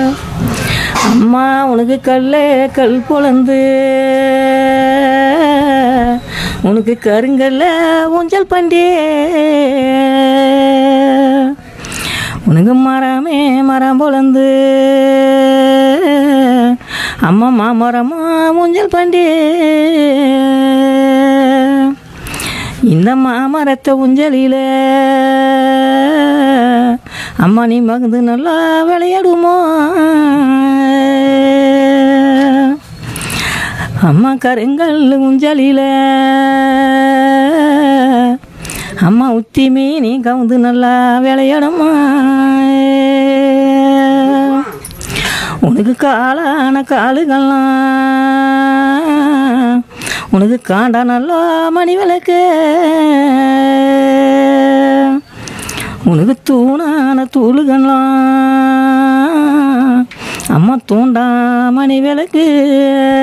அம்மா உனக்கு கல்ல கல் பொழந்து உனக்கு கருங்கல்ல ஊஞ்சல் பண்டே உனக்கு மரமே மரம் பொழந்து அம்மா மாமரமா ஊஞ்சல் பண்டே இந்த மாமரத்தை ஊஞ்சலில அம்மா நீ மகுந்து நல்லா விளையாடுமோ அம்மா கருங்கல் ஊஞ்சலில அம்மா உத்தி மீனி கவுந்து நல்லா விளையாடுமா உனக்கு காலான காலுகள்லாம் உனக்கு காண்டா நல்லா மணி விளக்கு உனக்கு தூணான தூளுகள்லாம் அம்மா தூண்டா மணி விளக்கு